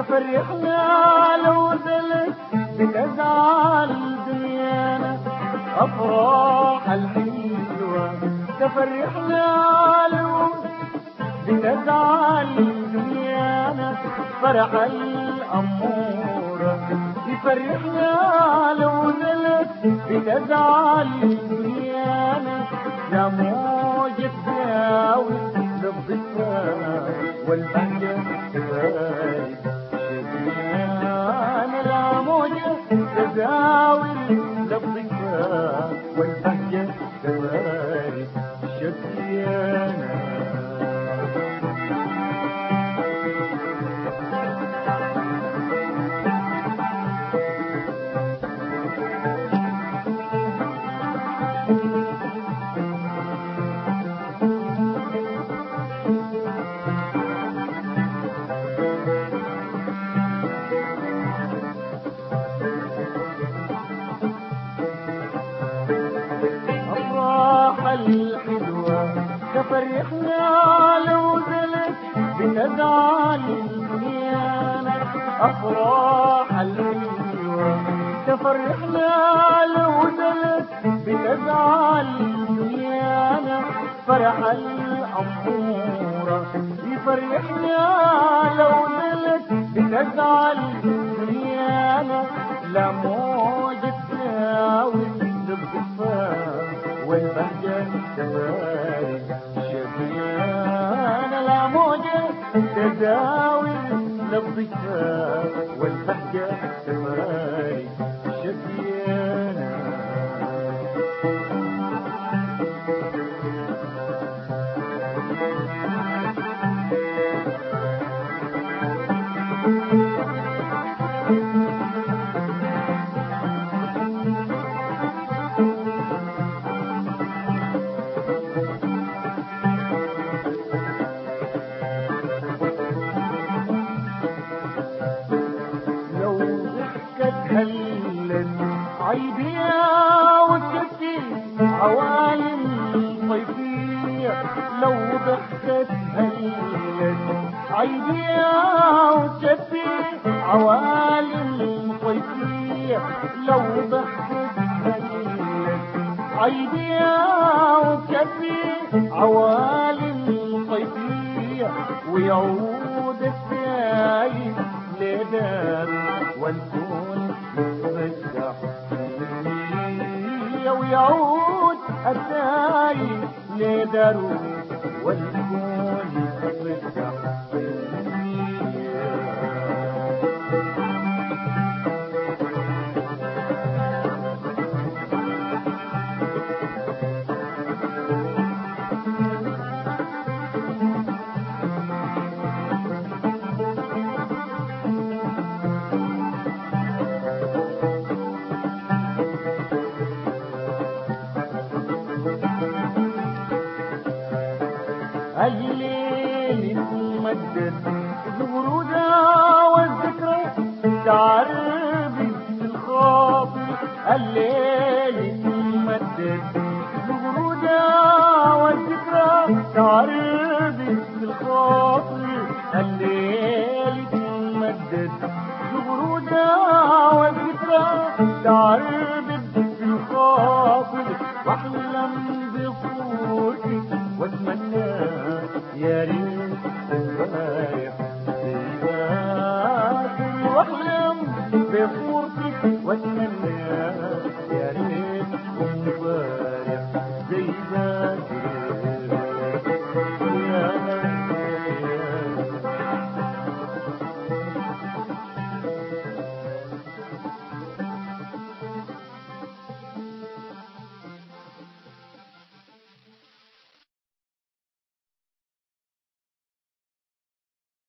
تفرحنا لو زلت بتزعل دنيانا أفراح الحلوة تفرحنا لو بتزعل دنيانا فرح الأمورة يفرحنا لو زلت بتزعل دنيانا لا موجة تداوي للضفة والبهجة تبارك شبيان لا موجة تداوي للضفة والبهجة تبارك شبيانا الراحة الحلوة تفرحنا لو زلت بتزعل دنيانا أفراح الحلوة تفرحنا لو زلت بتزعل دنيانا فرح الأمورة يفرحنا لو زلت بتزعل دنيانا لا موجة تساوي للضفاف والبهجة تبارك شبيان لا موجة تداوي للضفاف والبهجة تبارك شبيانا لو ضحكت هلت عيديا وكتي عوالم صيفية لو ضحكت هلت عيديا وكتي عوالم صيفية لو ضحكت هلت عيديا وكتي عوالم صيفية ويعود السايب لدار والكون يتفتح فيه ويعود السايب لدار والكون يتفتح فيه الليل ممدد زهور